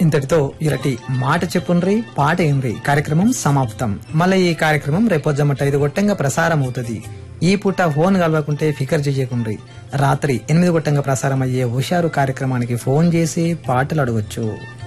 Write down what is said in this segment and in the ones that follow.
ఇంతటితో ఇరటి మాట చెప్పుండ్రి పాట ఏండ్రి కార్యక్రమం సమాప్తం మళ్ళీ ఈ కార్యక్రమం రేపొజ్జమట ఐదు గొట్టంగా ప్రసారం అవుతుంది ఈ పూట ఫోన్ కలవకుంటే ఫికర్ చేయకుండ్రి రాత్రి ఎనిమిది గొట్టంగా ప్రసారం అయ్యే హుషారు కార్యక్రమానికి ఫోన్ చేసి పాటలు అడగొచ్చు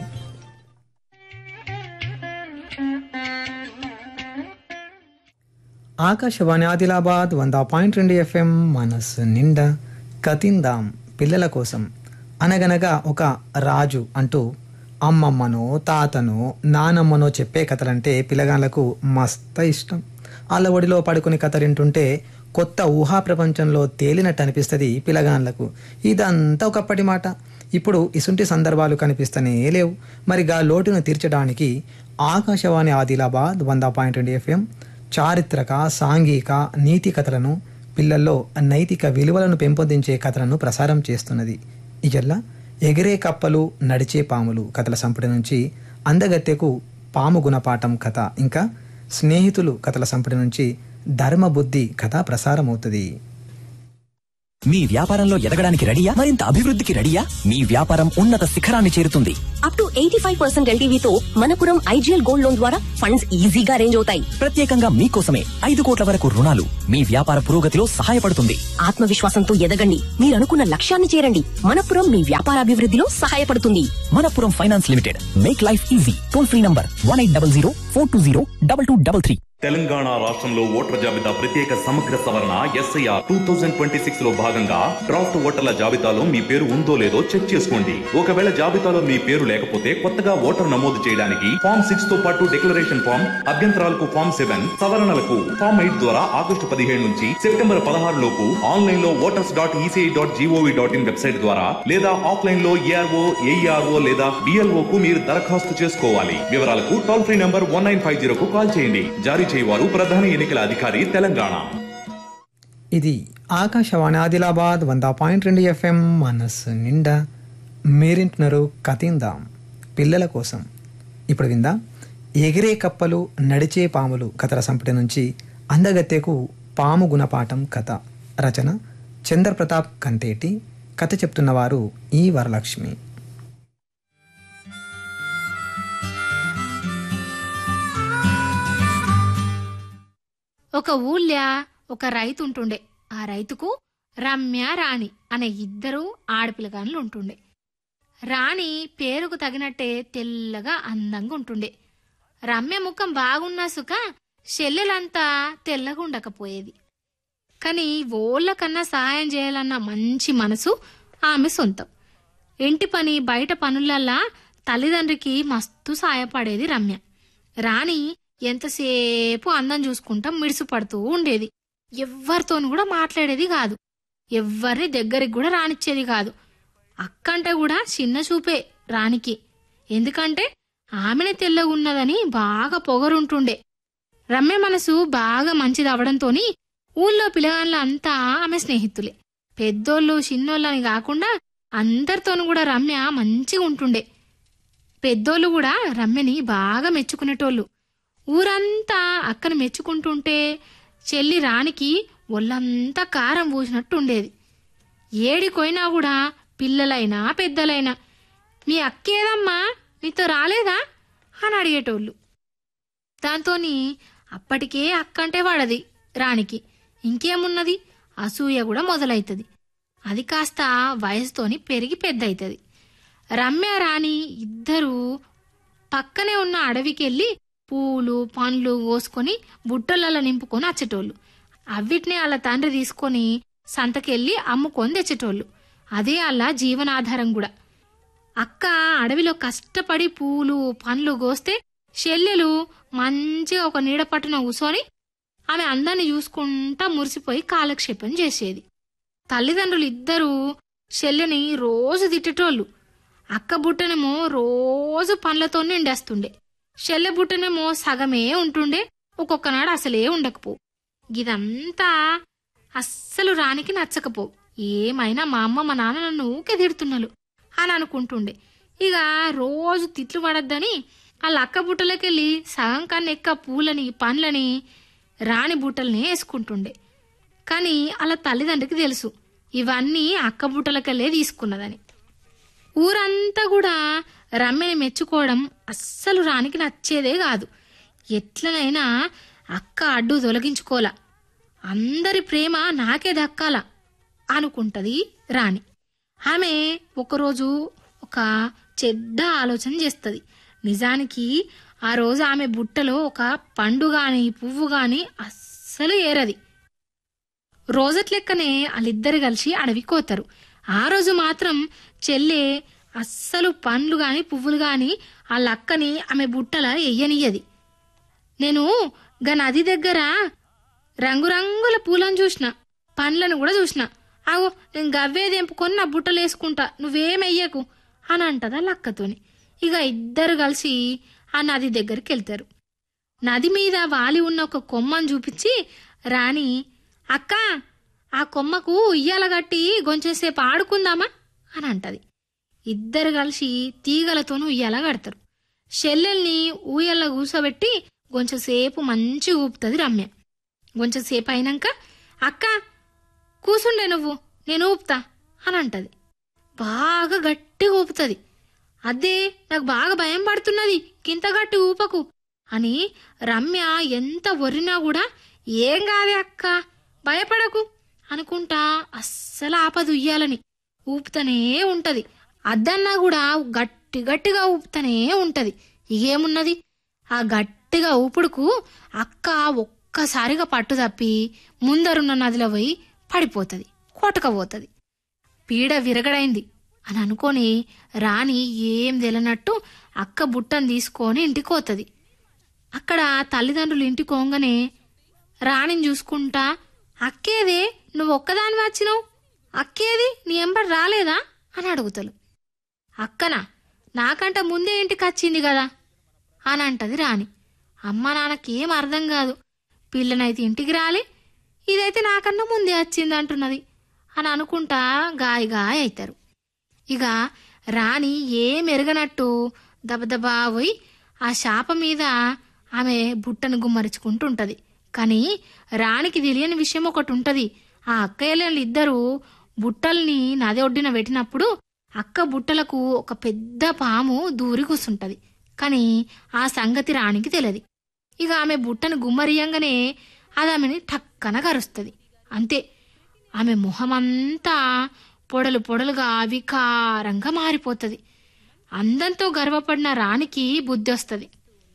ఆకాశవాణి ఆదిలాబాద్ వంద పాయింట్ రెండు ఎఫ్ఎం మనస్సు నిండా కతిందాం పిల్లల కోసం అనగనగా ఒక రాజు అంటూ అమ్మమ్మనో తాతనో నానమ్మనో చెప్పే కథలంటే పిల్లగాళ్ళకు మస్త ఇష్టం వాళ్ళ ఒడిలో పడుకుని కథ వింటుంటే కొత్త ఊహా ప్రపంచంలో తేలినట్టు అనిపిస్తుంది పిల్లగాళ్ళకు ఇదంతా ఒకప్పటి మాట ఇప్పుడు ఇసుంటి సందర్భాలు కనిపిస్తూనే లేవు మరి గా లోటును తీర్చడానికి ఆకాశవాణి ఆదిలాబాద్ వంద పాయింట్ రెండు ఎఫ్ఎం చారిత్రక సాంఘిక నీతి కథలను పిల్లల్లో నైతిక విలువలను పెంపొందించే కథలను ప్రసారం చేస్తున్నది ఇజల్లా ఎగిరే కప్పలు నడిచే పాములు కథల సంపుటి నుంచి అందగత్తెకు పాము గుణపాఠం కథ ఇంకా స్నేహితులు కథల సంపుటి నుంచి ధర్మబుద్ధి కథ ప్రసారమవుతుంది మీ వ్యాపారంలో ఎదగడానికి రెడీయా మరింత అభివృద్ధికి రెడీయా మీ వ్యాపారం ఉన్నత శిఖరాన్ని చేరుతుంది up to eighty five percent ఎల్టీవీతో మనపురం ఐజీఎల్ గోల్డ్ లోన్ ద్వారా ఫండ్స్ ఈజీగా రేంజ్ అవుతాయి ప్రత్యేకంగా మీకోసమే ఐదు కోట్ల వరకు రుణాలు మీ వ్యాపార పురోగతిలో సహాయపడుతుంది ఆత్మవిశ్వాసంతో ఎదగండి మీరు అనుకున్న లక్ష్యాన్ని చేరండి మనపురం మీ వ్యాపారాభివృద్ధిలో సహాయపడుతుంది Manappuram finance limited make life easy toll free number one eight double zero four two zero double two double three Telangana రాష్ట్రంలో ఓటర్ల జాబితా ప్రత్యేక సమగ్ర సవరణ SIR two thousand twenty six లో భాగంగా డ్రాఫ్ట్ ఓటర్ల జాబితాలో మీ పేరు ఉందో లేదో చెక్ చేసుకోండి ఒకవేళ జాబితాలో మీ పేరు లేకపోతే కొత్తగా ఓటర్ నమోదు చేయడానికి ఫామ్ సిక్స్ తో పాటు డిక్లరేషన్ ఫామ్ అభ్యంతరాలకు ఫామ్ సెవెన్ సవరణలకు ఫామ్ ఎయిట్ ద్వారా ఆగస్టు పదిహేడు నుంచి సెప్టెంబర్ పదహారు లోపు ఆన్లైన్ లో voters dot ECI dot G O V dot in website ద్వారా లేదా ఆఫ్లైన్ లో ఏఆర్ఓ ఏఈఆర్ఓ లేదా బిఎల్ఓ కు మీరు దరఖాస్తు చేసుకోవాలి వివరాలకు toll free number one nine five జీరోకు కాల్ చేయండి జారీ చేయవారు ప్రధాన ఎన్నికల అధికారి తెలంగాణ ఇది ఆకాశవాణి ఆదిలాబాద్ వంద పాయింట్ రెండు ఎఫ్ఎం మనస్సు నిండా మీరింటున్నారు కతిందాం పిల్లల కోసం ఇప్పుడు విందా ఎగిరే కప్పలు నడిచే పాములు కథల సంపుటి నుంచి అందగత్తెకు పాము గుణపాఠం కథ రచన చంద్రప్రతాప్ కంతేటి కథ చెప్తున్నవారు ఈ వరలక్ష్మి ఒక ఊళ్ళో ఒక రైతు ఉంటుండే ఆ రైతుకు రమ్య రాణి అనే ఇద్దరు ఆడపిల్లగాన్లు ఉంటుండే రాణి పేరుకు తగినట్టే తెల్లగా అందంగా ఉంటుండే రమ్య ముఖం బాగున్నా సుఖ చెల్లెలంతా తెల్లగా ఉండకపోయేది కానీ ఓళ్ళ కన్నా సహాయం చేయాలన్న మంచి మనసు ఆమె సొంతం ఇంటి పని బయట పనులల్లా తల్లిదండ్రికి మస్తు సాయపడేది రమ్య రాణి ఎంతసేపు అందం చూసుకుంటా మిడిసిపడుతూ ఉండేది ఎవ్వరితోని కూడా మాట్లాడేది కాదు ఎవ్వరిని దగ్గరికి కూడా రానిచ్చేది కాదు అక్కంటే కూడా చిన్న చూపే రాణికి ఎందుకంటే ఆమెనే తెల్లగున్నదని బాగా పొగరుంటుండే రమ్య మనసు బాగా మంచిది అవడంతోని ఊళ్ళో పిల్లగాళ్ళ అంతా ఆమె స్నేహితులే పెద్దోళ్ళు చిన్నోళ్ళని కాకుండా అందరితోనూ కూడా రమ్య మంచిగా ఉంటుండే పెద్దోళ్ళు కూడా రమ్యని బాగా మెచ్చుకునేటోళ్ళు ఊరంతా అక్కను మెచ్చుకుంటుంటే చెల్లి రానికి ఒళ్ళంతా కారం పూసినట్టు ఉండేది ఏడికోయినా కూడా పిల్లలైనా పెద్దలైనా మీ అక్కేదమ్మా నీతో రాలేదా అని అడిగేటోళ్ళు దాంతోని అప్పటికే అక్కంటే వాడది రాణికి ఇంకేమున్నది అసూయ కూడా మొదలైతది అది కాస్త వయసుతోని పెరిగి పెద్ద అవుతుంది రమ్య రాణి ఇద్దరూ పక్కనే ఉన్న అడవికెళ్ళి పూలు పండ్లు కోసుకొని బుట్టలలో నింపుకొని వచ్చేటోళ్ళు అవిటిని వాళ్ళ తండ్రి తీసుకొని సంతకెళ్ళి అమ్ముకొని తెచ్చేటోళ్ళు అదే వాళ్ళ జీవనాధారం కూడా అక్క అడవిలో కష్టపడి పూలు పండ్లు కోస్తే చెల్లెలు మంచిగా ఒక నీడ పట్టున కూసోని ఆమె అందాన్ని చూసుకుంటా మురిసిపోయి కాలక్షేపం చేసేది తల్లిదండ్రులు ఇద్దరూ చెల్లెని రోజు తిట్టేటోళ్ళు అక్క బుట్టనేమో రోజు పండ్లతో నిండేస్తుండే చెల్లె బుట్టనేమో సగమే ఉంటుండే ఒక్కొక్కనాడు అసలే ఉండకపో ఇదంతా అస్సలు రానికి నచ్చకపో ఏమైనా మా అమ్మ మా నాన్న నన్ను ఊకే తిడుతున్నాలు అని అనుకుంటుండే ఇక రోజు తిట్లు పడద్దని వాళ్ళ అక్క బుట్టలకెళ్ళి సగం కన్నా ఎక్క పూలని పండ్లని రాణి బుట్టల్ని వేసుకుంటుండే కానీ వాళ్ళ తల్లిదండ్రికి తెలుసు ఇవన్నీ అక్క బుట్టలకెళ్ళే తీసుకున్నదని ఊరంతా కూడా రమ్యని మెచ్చుకోవడం అస్సలు రానికి నచ్చేదే కాదు ఎట్లనైనా అక్క అడ్డు తొలగించుకోలా అందరి ప్రేమ నాకే దక్కాల అనుకుంటది రాణి ఆమె ఒకరోజు ఒక చెడ్డ ఆలోచన చేస్తుంది నిజానికి ఆ రోజు ఆమె బుట్టలో ఒక పండు గాని పువ్వు గాని అస్సలు ఏరది రోజట్లెక్కనే వాళ్ళిద్దరు కలిసి అడవికి పోతారు ఆ రోజు మాత్రం చెల్లె అస్సలు పండ్లు గాని పువ్వులు గాని వాళ్ళ అక్కని ఆమె బుట్టల ఎయ్యనియ్యది నేను గా నది దగ్గర రంగురంగుల పూలను చూసిన పండ్లను కూడా చూసిన అగో నేను గవ్వే తెంపుకొని నా బుట్టలు వేసుకుంటా నువ్వేమెయ్యకు అని అంటదా లక్కతోని ఇక ఇద్దరు కలిసి ఆ నది దగ్గరికి వెళ్తారు నది మీద వాలి ఉన్న ఒక కొమ్మను చూపించి రాణి అక్క ఆ కొమ్మకు ఉయ్యాల గట్టి కొంచెంసేపు ఆడుకుందామా అని అంటది ఇద్దరు కలిసి తీగలతోనూ ఉయ్యాల కడతారు షెల్లెల్ని ఊయల్ల కూసోబెట్టి కొంచెంసేపు మంచిగా ఊపుతుంది రమ్య కొంచెంసేపు అయినాక అక్క కూసుండే నువ్వు నేను ఊపుతా అని అంటది బాగా గట్టిగా ఊపుతుంది అదే నాకు బాగా భయం పడుతున్నది కింత గట్టి ఊపకు అని రమ్య ఎంత ఒర్రినా కూడా ఏం కాదే అక్క భయపడకు అనుకుంటా అస్సలు ఆపదు ఉయ్యాలని ఊపుతనే ఉంటది అద్దన్నా కూడా గట్టి గట్టిగా ఊపుతనే ఉంటది ఇగేమున్నది ఆ గట్టిగా ఊపుడుకు అక్క ఒక్కసారిగా పట్టు తప్పి ముందరున్న నదిలో పోయి పడిపోతుంది కొట్టకపోతుంది పీడ విరగడైంది అని అనుకొని రాణి ఏం తెలియనట్టు అక్క బుట్టను తీసుకొని ఇంటికి పోతుంది అక్కడ తల్లిదండ్రులు ఇంటికి పోగానే రాణిని చూసుకుంటా అక్కేదే నువ్వు ఒక్కదాని వచ్చినావు అక్కేది నీ ఎంబడి రాలేదా అని అడుగుతారు అక్కనా నాకంట ముందే ఇంటికి వచ్చింది కదా అని అంటది రాణి అమ్మ నాన్నకి ఏం అర్థం కాదు పిల్లనైతే ఇంటికి రాలి ఇదైతే నాకన్నా ముందే వచ్చింది అంటున్నది అని అనుకుంటా గాయ గాయ అవుతారు ఇక రాణి ఏం ఎరగనట్టు దబదబా పోయి ఆ శాప మీద ఆమె బుట్టను గుమ్మరించుకుంటూ ఉంటది కానీ రాణికి తెలియని విషయం ఒకటి ఉంటది ఆ అక్కయ్యలు ఇద్దరు బుట్టల్ని నది ఒడ్డున పెట్టినప్పుడు అక్క బుట్టలకు ఒక పెద్ద పాము దూరి కూసుంటది కానీ ఆ సంగతి రాణికి తెలియదు ఇక ఆమె బుట్టను గుమ్మరియంగానే అది ఆమెని టక్కన కరుస్తుంది అంతే ఆమె మొహమంతా పొడలు పొడలుగా వికారంగా మారిపోతుంది అందంతో గర్వపడిన రాణికి బుద్ధి వస్తుంది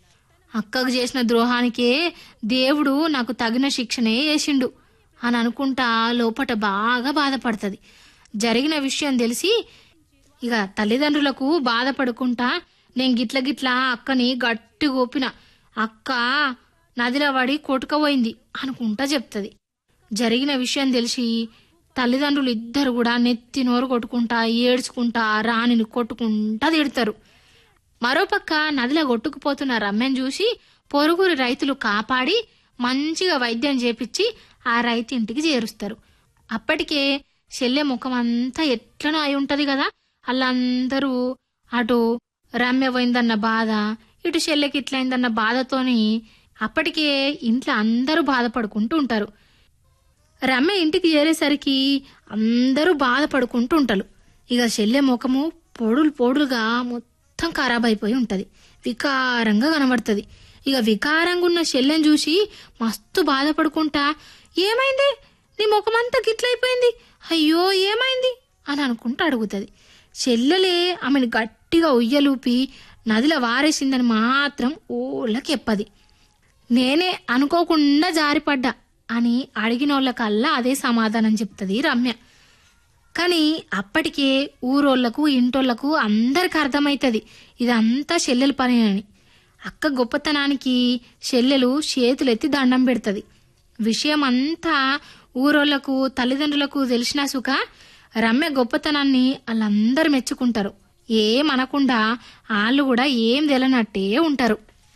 అక్కకు చేసిన ద్రోహానికే దేవుడు నాకు తగిన శిక్షనే వేసిండు అని అనుకుంటా లోపట బాగా బాధపడుతుంది జరిగిన విషయం తెలిసి ఇక తల్లిదండ్రులకు బాధపడుకుంటా నేను గిట్ల గిట్ల అక్కని గట్టి గోపిన అక్క నదిలో పడి కొట్టుకపోయింది అనుకుంటా చెప్తుంది జరిగిన విషయం తెలిసి తల్లిదండ్రులు ఇద్దరు కూడా నెత్తి నోరు కొట్టుకుంటా ఏడ్చుకుంటా రాణిని కొట్టుకుంటా తిడతారు మరోపక్క నదిలో కొట్టుకుపోతున్న రమ్యను చూసి పొరుగురు రైతులు కాపాడి మంచిగా వైద్యం చేపించి ఆ రైతు ఇంటికి చేరుస్తారు అప్పటికే చెల్లె ముఖం అంతా ఎట్లనో అయి ఉంటది కదా వాళ్ళందరూ అటు రమ్య పోయిందన్న బాధ ఇటు చెల్లెకి ఇట్లయిందన్న బాధతోని అప్పటికే ఇంట్లో అందరూ బాధపడుకుంటూ ఉంటారు రమ్య ఇంటికి చేరేసరికి అందరూ బాధపడుకుంటూ ఉంటారు ఇక చెల్లె ముఖము పొడులు పొడులుగా మొత్తం ఖరాబ్ అయిపోయి ఉంటది వికారంగా కనబడుతుంది ఇక వికారంగా ఉన్న చెల్లెని చూసి మస్తు బాధపడుకుంటా ఏమైంది నీ ముఖమంతా గిట్లయిపోయింది అయ్యో ఏమైంది అని అనుకుంటూ అడుగుతుంది చెల్లెలే ఆమెను గట్టిగా ఉయ్యలూపి నదిలో వారేసిందని మాత్రం ఊళ్ళకి ఎప్పది నేనే అనుకోకుండా జారిపడ్డా అని అడిగినోళ్ళకల్లా అదే సమాధానం చెప్తుంది రమ్య కానీ అప్పటికే ఊరోళ్లకు ఇంటోళ్లకు అందరికి అర్థమైతుంది ఇదంతా చెల్లెల పని అని అక్క గొప్పతనానికి చెల్లెలు చేతులెత్తి దండం పెడుతుంది విషయం అంతా ఊరోళ్లకు తల్లిదండ్రులకు తెలిసిన సుఖ రమ్య గొప్పతనాన్ని వాళ్ళందరూ మెచ్చుకుంటారు ఏమనకుండా వాళ్ళు కూడా ఏం తెలనట్టే ఉంటారు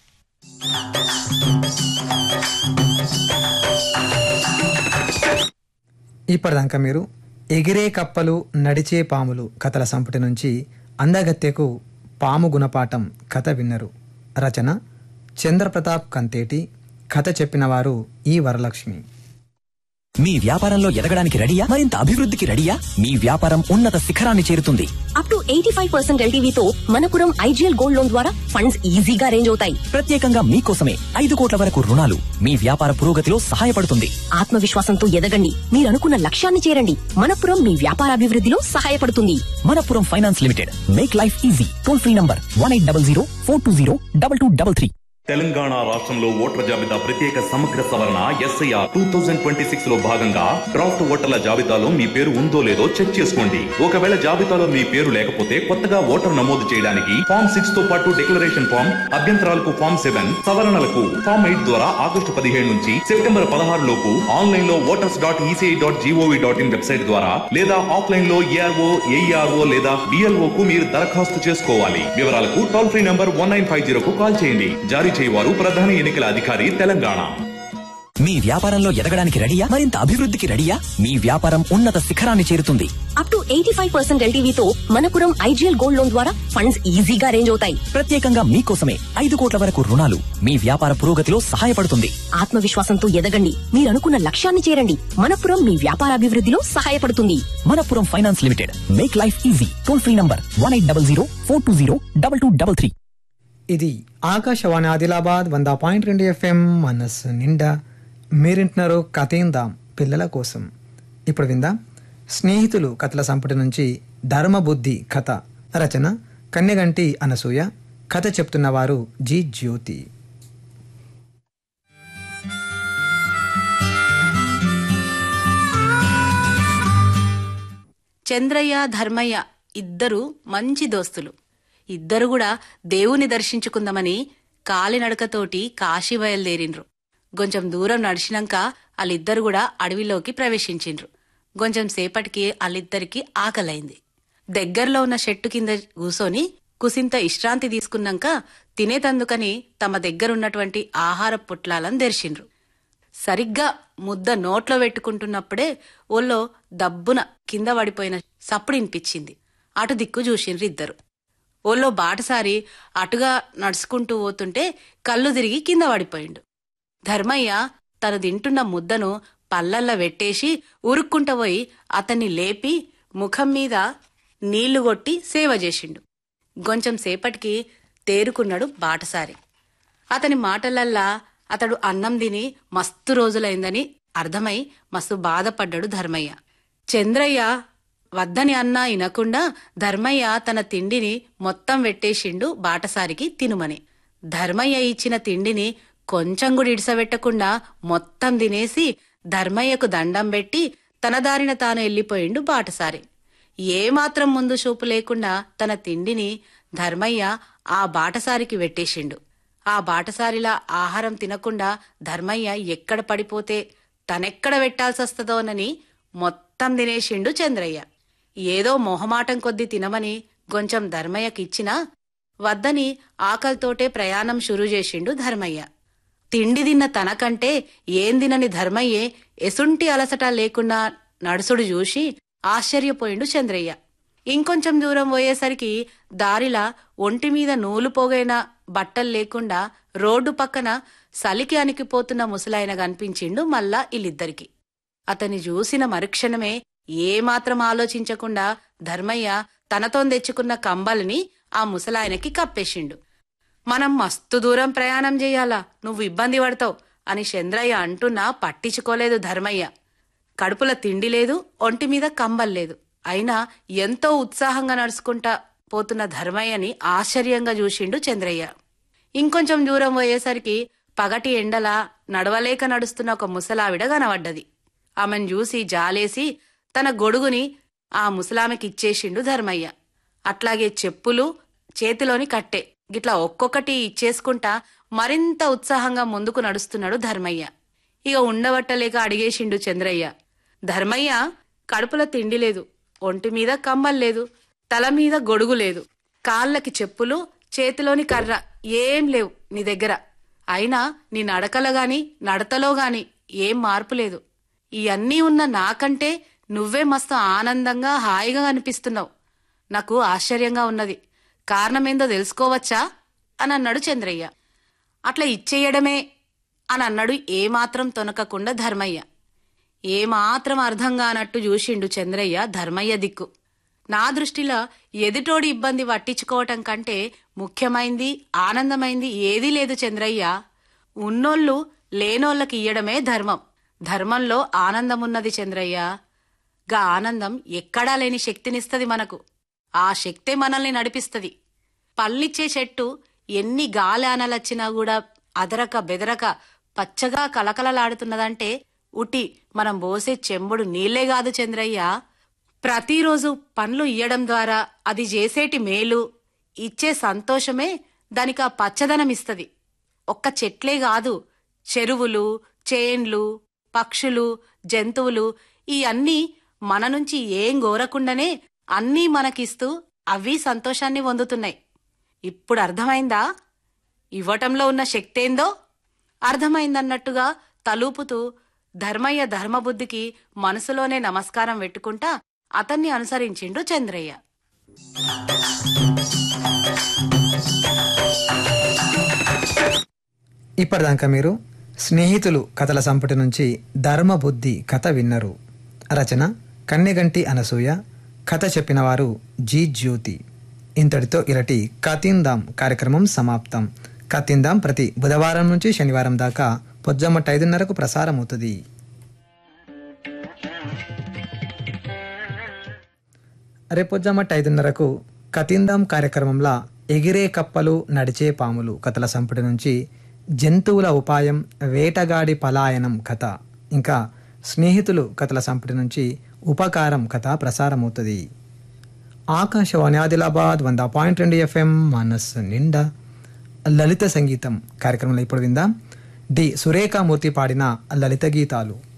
ఇప్పటిదాకా మీరు ఎగిరే కప్పలు నడిచే పాములు కథల సంపుటి నుంచి అందగత్తెకు పాము గుణపాఠం కథ విన్నరు రచన చంద్రప్రతాప్ కంతేటి కథ చెప్పిన వారు ఈ వరలక్ష్మి మీ వ్యాపారంలో ఎదగడానికి రెడీయా మరింత అభివృద్ధికి రెడీయా మీ వ్యాపారం ఉన్నత శిఖరాన్ని చేరుతుంది up to eighty five percent ఎల్టీవీతో మనపురం ఐజీఎల్ గోల్డ్ లోన్ ద్వారా ఫండ్స్ ఈజీగా అరేంజ్ అవుతాయి ప్రత్యేకంగా మీకోసమే ఐదు కోట్ల వరకు రుణాలు మీ వ్యాపార పురోగతిలో సహాయపడుతుంది ఆత్మవిశ్వాసంతో ఎదగండి మీరు అనుకున్న లక్ష్యాన్ని చేరండి మనపురం మీ వ్యాపారాభివృద్ధిలో సహాయపడుతుంది Manappuram finance limited make life easy toll free number one eight double zero four two zero double two double three Telangana రాష్ట్రంలో ఓటర్ల జాబితా ప్రత్యేక సమగ్ర సవరణ SIR two thousand twenty six లో భాగంగా డ్రాఫ్ట్ ఓటర్ల జాబితాలో మీ పేరు ఉందో లేదో చెక్ చేసుకోండి ఒకవేళ జాబితాలో మీ పేరు లేకపోతే కొత్తగా ఓటర్ నమోదు చేయడానికి ఫామ్ సిక్స్ తో పాటు డిక్లరేషన్ ఫామ్ అభ్యంతరాలకు ఫామ్ సెవెన్ సవరణలకు ఫామ్ ఎయిట్ ద్వారా ఆగస్టు పదిహేడు నుంచి సెప్టెంబర్ పదహారు లోపు ఆన్లైన్ లో voters dot ECI dot G O V dot in website ద్వారా లేదా ఆఫ్లైన్ లో ఏఆర్ఓ ఏఈఆర్ఓ లేదా బిఎల్ఓ కు మీరు దరఖాస్తు చేసుకోవాలి వివరాలకు toll free number one nine five zero కు కాల్ చేయండి జారీ చేయవారు ప్రధాన ఎన్నికల అధికారి తెలంగాణ మీ వ్యాపారంలో ఎదగడానికి రెడీయా మరింత అభివృద్ధికి రెడీయా మీ వ్యాపారం ఉన్నత శిఖరాన్ని చేరుతుంది up to eighty five percent ఎల్టీవీతో మనపురం ఐజీఎల్ గోల్డ్ లోన్ ద్వారా ఫండ్స్ ఈజీగా అరేంజ్ అవుతాయి ప్రత్యేకంగా మీకోసమే ఐదు కోట్ల వరకు రుణాలు మీ వ్యాపార పురోగతిలో సహాయపడుతుంది ఆత్మవిశ్వాసంతో ఎదగండి మీరు అనుకున్న లక్ష్యాన్ని చేరండి మనపురం మీ వ్యాపారాభివృద్ధిలో సహాయపడుతుంది Manappuram finance limited make life easy toll free number one eight double zero four two zero double two double three ఇది ఆకాశవాణి ఆదిలాబాద్ వంద పాయింట్ రెండు ఎఫ్ఎం మనస్సు నిండా మీరింటున్నారు కథేందాం పిల్లల కోసం ఇప్పుడు విందాం స్నేహితులు కథల సంపుటి నుంచి ధర్మబుద్ధి కథ రచన కన్నెగంటి అనసూయ కథ చెప్తున్నవారు జి జ్యోతి చంద్రయ్య ధర్మయ్య ఇద్దరు మంచి దోస్తులు ఇద్దరు కూడా దేవుని దర్శించుకుందామని కాలినడకతోటి కాశీ బయలుదేరిండ్రు కొంచెం దూరం నడిచినాక వాళ్ళిద్దరు కూడా అడవిలోకి ప్రవేశించిండ్రు కొంచెం సేపటికి వాళ్ళిద్దరికి ఆకలైంది దగ్గరలో ఉన్న చెట్టు కింద కూసోని కుసింత విశ్రాంతి తీసుకున్నాక తినేతందుకని తమ దగ్గరున్నటువంటి ఆహార పుట్లాలను తెరిచిండ్రు సరిగ్గా ముద్ద నోట్లో పెట్టుకుంటున్నప్పుడే ఓళ్ళో దబ్బున కింద పడిపోయిన సప్పుడు వినిపించింది అటు దిక్కు చూసిండ్రు ఇద్దరు ఓళ్ళో బాటసారి అటుగా నడుచుకుంటూ పోతుంటే కళ్ళు తిరిగి కింద పడిపోయిండు ధర్మయ్య తను తింటున్న ముద్దను పల్లల్లా వెట్టేసి ఉరుక్కుంట పోయి అతన్ని లేపి ముఖం మీద నీళ్లు కొట్టి సేవ చేసిండు కొంచెం సేపటికి తేరుకున్నాడు బాటసారి అతని మాటలల్లా అతడు అన్నం తిని మస్తు రోజులైందని అర్థమై మస్తు బాధపడ్డాడు ధర్మయ్య చంద్రయ్య వద్దని అన్నా ఇనకుండా ధర్మయ్య తన తిండిని మొత్తం వెట్టేసిండు బాటసారికి తినుమని ధర్మయ్య ఇచ్చిన తిండిని కొంచెం కూడా ఇడిసబెట్టకుండా మొత్తం తినేసి ధర్మయ్యకు దండం పెట్టి తన దారిన తాను వెళ్ళిపోయిండు బాటసారి ఏమాత్రం ముందు చూపు లేకుండా తన తిండిని ధర్మయ్య ఆ బాటసారికి వెట్టేసిండు ఆ బాటసారిలా ఆహారం తినకుండా ధర్మయ్య ఎక్కడ పడిపోతే తనెక్కడ పెట్టాల్సొస్తదోనని మొత్తం తినేసిండు చంద్రయ్య ఏదో మొహమాటం కొద్దీ తినమని కొంచెం ధర్మయ్యకిచ్చినా వద్దని ఆకలితోటే ప్రయాణం షురూ చేసిండు ధర్మయ్య తిండి తిన్న తనకంటే ఏం తినని ధర్మయ్యే ఎసుంటి అలసట లేకుండా నడుసుడు చూసి ఆశ్చర్యపోయిండు చంద్రయ్య ఇంకొంచెం దూరం పోయేసరికి దారిలా ఒంటి మీద నూలు పోగైన బట్టలు లేకుండా రోడ్డు పక్కన సలికి అణికిపోతున్న ముసలాయన కనిపించిండు మళ్ళా వీళ్ళిద్దరికి అతని చూసిన మరుక్షణమే ఏమాత్రం ఆలోచించకుండా ధర్మయ్య తనతో తెచ్చుకున్న కంబలిని ఆ ముసలాయనకి కప్పేసిండు మనం మస్తు దూరం ప్రయాణం చెయ్యాలా నువ్వు ఇబ్బంది పడతావు అని చంద్రయ్య అంటున్నా పట్టించుకోలేదు ధర్మయ్య కడుపుల తిండి లేదు ఒంటి మీద కంబల్ లేదు అయినా ఎంతో ఉత్సాహంగా నడుచుకుంటా పోతున్న ధర్మయ్యని ఆశ్చర్యంగా చూసిండు చంద్రయ్య ఇంకొంచెం దూరం పోయేసరికి పగటి ఎండలా నడవలేక నడుస్తున్న ఒక ముసలావిడ కనబడ్డది ఆమెను చూసి జాలేసి తన గొడుగుని ఆ ముసలామెకి ఇచ్చేసిండు ధర్మయ్య అట్లాగే చెప్పులు చేతిలోని కట్టె గిట్లా ఒక్కొక్కటి ఇచ్చేసుకుంటా మరింత ఉత్సాహంగా ముందుకు నడుస్తున్నాడు ధర్మయ్య ఇక ఉండబట్టలేక అడిగేసిండు చంద్రయ్య ధర్మయ్య కడుపులో తిండి లేదు ఒంటి మీద కమ్మల్ లేదు తల మీద గొడుగు లేదు కాళ్ళకి చెప్పులు చేతిలోని కర్ర ఏం లేవు నీ దగ్గర అయినా నీ నడకలో గాని నడతలో గాని ఏం మార్పు లేదు ఇవన్నీ ఉన్న నాకంటే నువ్వే మస్తు ఆనందంగా హాయిగా అనిపిస్తున్నావు నాకు ఆశ్చర్యంగా ఉన్నది కారణమేందో తెలుసుకోవచ్చా అని అన్నాడు చంద్రయ్య అట్లా ఇచ్చేయడమే అని అన్నాడు ఏమాత్రం తొనకకుండా ధర్మయ్య ఏమాత్రం అర్థం కానట్టు చూసిండు చంద్రయ్య ధర్మయ్య దిక్కు నా దృష్టిలో ఎదుటోడి ఇబ్బంది పట్టించుకోవటం కంటే ముఖ్యమైంది ఆనందమైంది ఏదీ లేదు చంద్రయ్య ఉన్నోళ్ళు లేనోళ్ళకి ఇయ్యడమే ధర్మం ధర్మంలో ఆనందమున్నది చంద్రయ్య గా ఆనందం ఎక్కడా లేని శక్తినిస్తది మనకు ఆ శక్తే మనల్ని నడిపిస్తది పళ్ళిచ్చే చెట్టు ఎన్ని గాలి ఆనలొచ్చినా కూడా అదరక బెదరక పచ్చగా కలకలలాడుతున్నదంటే ఉటి మనం పోసే చెంబుడు నీళ్లే కాదు చంద్రయ్య ప్రతిరోజు పండ్లు ఇయ్యడం ద్వారా అది చేసేటి మేలు ఇచ్చే సంతోషమే దానికి ఆ పచ్చదనం ఇస్తది ఒక్క చెట్లే కాదు చెరువులు చేన్లు పక్షులు జంతువులు ఈ అన్నీ మన నుంచి ఏం గోరకుండానే అన్నీ మనకిస్తూ అవి సంతోషాన్ని పొందుతున్నాయి ఇప్పుడు అర్థమైందా ఇవ్వటంలో ఉన్న శక్తేందో అర్థమైందన్నట్టుగా తలూపుతూ ధర్మయ్య ధర్మబుద్ధికి మనసులోనే నమస్కారం పెట్టుకుంటా అతన్ని అనుసరించిండు చంద్రయ్య ఇప్పటిదాకా మీరు స్నేహితులు కథల సంపుటి నుంచి ధర్మబుద్ధి కథ విన్నరు రచన కన్నెగంటి అనసూయ కథ చెప్పిన వారు జీ జ్యోతి ఇంతటితో ఇరటి కతిందాం కార్యక్రమం సమాప్తం కతిందాం ప్రతి బుధవారం నుంచి శనివారం దాకా పొద్దుమ్మట ఐదున్నరకు ప్రసారం అవుతుంది రేపొజ్జమ్మట ఐదున్నరకు కతిందాం కార్యక్రమంలో ఎగిరే కప్పలు నడిచే పాములు కథల సంపుటి నుంచి జంతువుల ఉపాయం వేటగాడి పలాయనం కథ ఇంకా స్నేహితులు కథల సంపుటి నుంచి ఉపకారం కథ ప్రసారమవుతుంది ఆకాశవాణి ఆదిలాబాద్ వంద పాయింట్ రెండు ఎఫ్ఎం మనస్సు నిండా లలిత సంగీతం కార్యక్రమంలో ఇప్పుడు విందాం డి సురేఖామూర్తి పాడిన లలిత గీతాలు